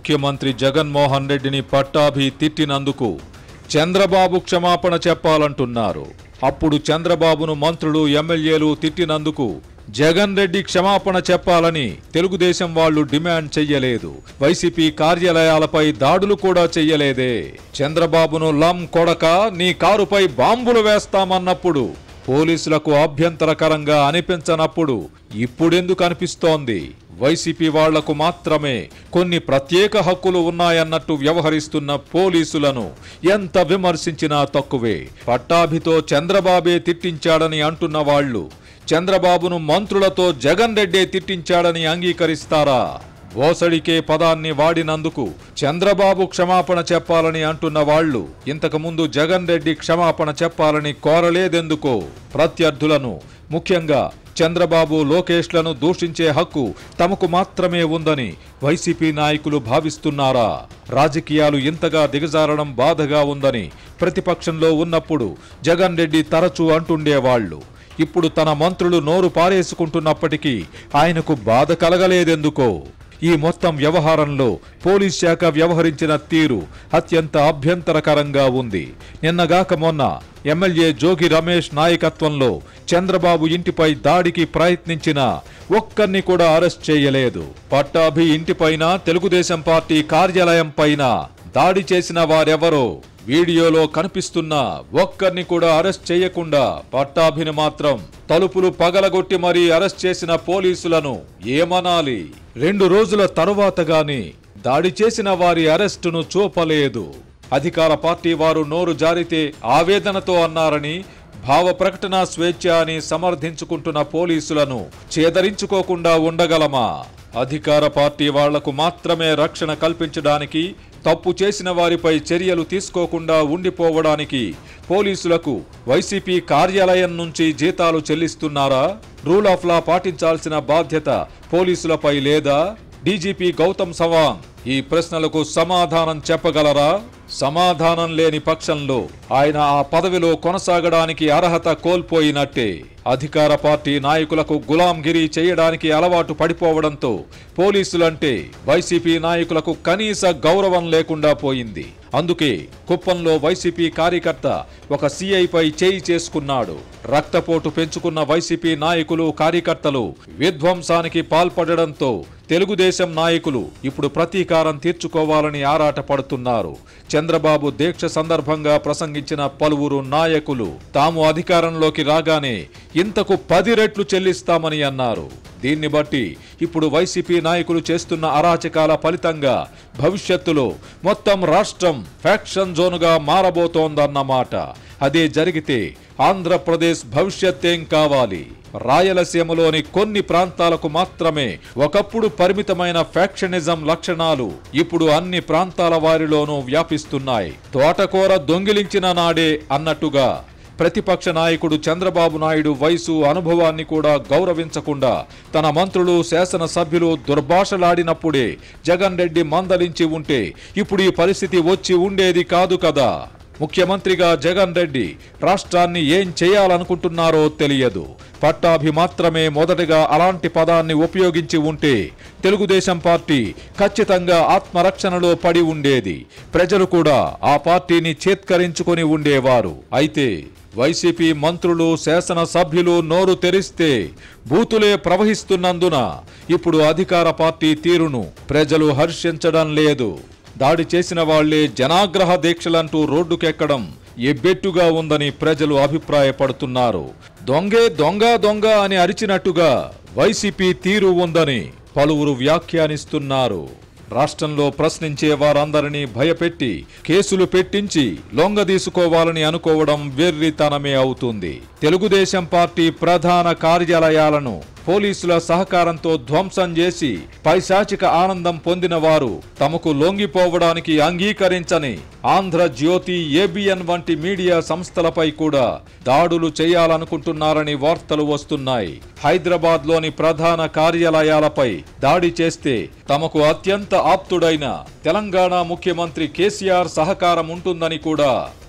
ముఖ్యమంత్రి జగన్మోహన్ రెడ్డిని పట్టాభి తిట్టినందుకు చంద్రబాబు క్షమాపణ చెప్పాలంటున్నారు అప్పుడు చంద్రబాబును మంత్రులు ఎమ్మెల్యేలు తిట్టినందుకు జగన్ రెడ్డి క్షమాపణ చెప్పాలని తెలుగుదేశం వాళ్ళు డిమాండ్ చెయ్యలేదు వైసీపీ కార్యాలయాలపై దాడులు కూడా చెయ్యలేదే చంద్రబాబును లం కొడక నీ కారుపై బాంబులు వేస్తామన్నప్పుడు పోలీసులకు అభ్యంతరకరంగా అనిపించనప్పుడు ఇప్పుడెందుకు అనిపిస్తోంది వైసీపీ వాళ్లకు మాత్రమే కొన్ని ప్రత్యేక హక్కులు ఉన్నాయన్నట్టు వ్యవహరిస్తున్న పోలీసులను ఎంత విమర్శించినా తక్కువే పట్టాభితో చంద్రబాబే తిట్టించాడని అంటున్న వాళ్ళు చంద్రబాబును మంత్రులతో జగన్ రెడ్డే తిట్టించాడని అంగీకరిస్తారా ఓసడికే పదాన్ని వాడినందుకు చంద్రబాబు క్షమాపణ చెప్పాలని అంటున్న వాళ్ళు ఇంతకు ముందు జగన్ రెడ్డి క్షమాపణ చెప్పాలని కోరలేదెందుకో ప్రత్యర్థులను ముఖ్యంగా చంద్రబాబు లోకేష్లను దూషించే హక్కు తమకు మాత్రమే ఉందని వైసీపీ నాయకులు భావిస్తున్నారా రాజకీయాలు ఇంతగా దిగజారడం బాధగా ఉందని ప్రతిపక్షంలో ఉన్నప్పుడు జగన్ రెడ్డి తరచూ అంటుండేవాళ్లు ఇప్పుడు తన మంత్రులు నోరు పారేసుకుంటున్నప్పటికీ ఆయనకు బాధ కలగలేదెందుకో ఈ మొత్తం వ్యవహారంలో పోలీస్ శాఖ వ్యవహరించిన తీరు అత్యంత అభ్యంతరకరంగా ఉంది నిన్నగాక మొన్న ఎమ్మెల్యే జోగి రమేష్ నాయకత్వంలో చంద్రబాబు ఇంటిపై దాడికి ప్రయత్నించిన ఒక్కరిని కూడా అరెస్ట్ చేయలేదు పట్టాభి ఇంటిపైన తెలుగుదేశం పార్టీ కార్యాలయం పైన దాడి చేసిన వారెవరో వీడియోలో కనిపిస్తున్న ఒక్కరిని కూడా అరెస్ట్ చేయకుండా పట్టాభిని మాత్రం తలుపులు పగలగొట్టి మరీ అరెస్ట్ చేసిన పోలీసులను ఏమనాలి రెండు రోజుల తరువాత గాని దాడి చేసిన వారి అరెస్టును చూపలేదు అధికార పార్టీ వారు నోరు జారితే ఆవేదనతో అన్నారని భావ ప్రకటన స్వేచ్ఛ అని సమర్థించుకుంటున్న పోలీసులను చేదరించుకోకుండా ఉండగలమా అధికార పార్టీ వాళ్లకు మాత్రమే రక్షణ కల్పించడానికి తప్పు చేసిన వారిపై చర్యలు తీసుకోకుండా ఉండిపోవడానికి పోలీసులకు వైసీపీ కార్యాలయం నుంచి జీతాలు చెల్లిస్తున్నారా రూల్ ఆఫ్ లా పాటించాల్సిన బాధ్యత పోలీసులపై లేదా డీజీపీ గౌతమ్ సవాంగ్ ఈ ప్రశ్నలకు సమాధానం చెప్పగలరా సమాధానం లేని పక్షంలో ఆయన ఆ పదవిలో కొనసాగడానికి అర్హత కోల్పోయినట్టే అధికార పార్టీ నాయకులకు గులాంగిరి చేయడానికి అలవాటు పడిపోవడంతో పోలీసులంటే వైసీపీ నాయకులకు కనీస గౌరవం లేకుండా పోయింది అందుకే కుప్పంలో వైసీపీ కార్యకర్త ఒక సీఐపై చేయి చేసుకున్నాడు రక్తపోటు పెంచుకున్న వైసీపీ నాయకులు కార్యకర్తలు విధ్వంసానికి పాల్పడడంతో తెలుగుదేశం నాయకులు ఇప్పుడు ప్రతీకారం తీర్చుకోవాలని ఆరాట పడుతున్నారు చంద్రబాబు దీక్ష సందర్భంగా ప్రసంగించిన పలువురు నాయకులు తాము అధికారంలోకి రాగానే ఇంతకు పది రెట్లు చెల్లిస్తామని అన్నారు దీన్ని బట్టి ఇప్పుడు వైసీపీ నాయకులు చేస్తున్న అరాచకాల ఫలితంగా భవిష్యత్తులో మొత్తం రాష్ట్రం ఫ్యాక్షన్ జోనుగా మారబోతోందన్నమాట అదే జరిగితే ఆంధ్రప్రదేశ్ భవిష్యత్తేం కావాలి రాయలసీమలోని కొన్ని ప్రాంతాలకు మాత్రమే ఒకప్పుడు పరిమితమైన ఫ్యాక్షనిజం లక్షణాలు ఇప్పుడు అన్ని ప్రాంతాల వారిలోనూ వ్యాపిస్తున్నాయి తోటకూర దొంగిలించిన నాడే అన్నట్టుగా ప్రతిపక్ష నాయకుడు చంద్రబాబు నాయుడు వయసు అనుభవాన్ని కూడా గౌరవించకుండా తన మంత్రులు శాసనసభ్యులు దుర్భాషలాడినప్పుడే జగన్ రెడ్డి మందలించి ఉంటే ఇప్పుడు ఈ పరిస్థితి వచ్చి ఉండేది కాదు కదా ముఖ్యమంత్రిగా జగన్ రెడ్డి రాష్ట్రాన్ని ఏం చేయాలనుకుంటున్నారో తెలియదు పట్టాభి మాత్రమే మొదటగా అలాంటి పదాన్ని ఉపయోగించి ఉంటే తెలుగుదేశం పార్టీ ఖచ్చితంగా ఆత్మరక్షణలో పడి ఉండేది ప్రజలు కూడా ఆ పార్టీని చేత్కరించుకొని ఉండేవారు అయితే వైసీపీ మంత్రులు శాసనసభ్యులు నోరు తెరిస్తే బూతులే ప్రవహిస్తున్నందున ఇప్పుడు అధికార పార్టీ తీరును ప్రజలు హర్షించడం లేదు దాడి చేసిన వాళ్లే జనాగ్రహ దీక్షలంటూ రోడ్డుకెక్కడం ఎబ్బెట్టుగా ఉందని ప్రజలు అభిప్రాయపడుతున్నారు దొంగే దొంగ దొంగ అని అరిచినట్టుగా వైసీపీ తీరు ఉందని పలువురు వ్యాఖ్యానిస్తున్నారు రాష్ట్రంలో ప్రశ్నించే వారందరినీ భయపెట్టి కేసులు పెట్టించి లొంగదీసుకోవాలని అనుకోవడం వెర్రితనమే అవుతుంది తెలుగుదేశం పార్టీ ప్రధాన కార్యాలయాలను పోలీసుల సహకారంతో ధ్వంసం చేసి పైశాచిక ఆనందం పొందిన వారు తమకు లొంగిపోవడానికి అంగీకరించని ఆంధ్ర జ్యోతి ఏబిఎన్ వంటి మీడియా సంస్థలపై కూడా దాడులు చేయాలనుకుంటున్నారని వార్తలు వస్తున్నాయి హైదరాబాద్ లోని ప్రధాన కార్యాలయాలపై దాడి చేస్తే తమకు అత్యంత ఆప్తుడైన తెలంగాణ ముఖ్యమంత్రి కేసీఆర్ సహకారం ఉంటుందని కూడా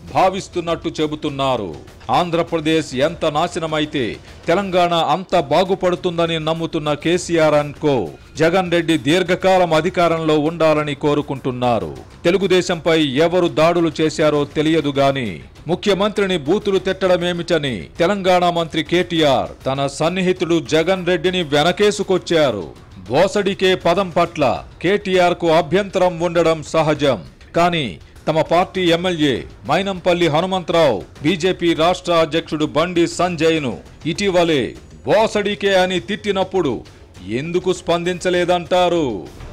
భావిస్తున్నట్టు చెబుతున్నారు ఆంధ్రప్రదేశ్ ఎంత నాశనమైతే తెలంగాణ అంత బాగుపడుతుందని నమ్ముతున్న KCR and co Jagan Reddy దీర్ఘకాలం అధికారంలో ఉండాలని కోరుకుంటున్నారు తెలుగుదేశంపై ఎవరు దాడులు చేశారో తెలియదు గాని ముఖ్యమంత్రిని బూతులు తిట్టడమేమిటని తెలంగాణ మంత్రి కేటీఆర్ తన సన్నిహితుడు జగన్ రెడ్డిని వెనకేసుకొచ్చారు బోసడికే పదం పట్ల కేటీఆర్ కు అభ్యంతరం ఉండడం సహజం కానీ తమ party MLA Mynampally Hanumantha Rao BJP రాష్ట్ర అధ్యక్షుడు బండి సంజయ్ను ఇటీవలే బోసడికే అని తిట్టినప్పుడు ఎందుకు స్పందించలేదంటారు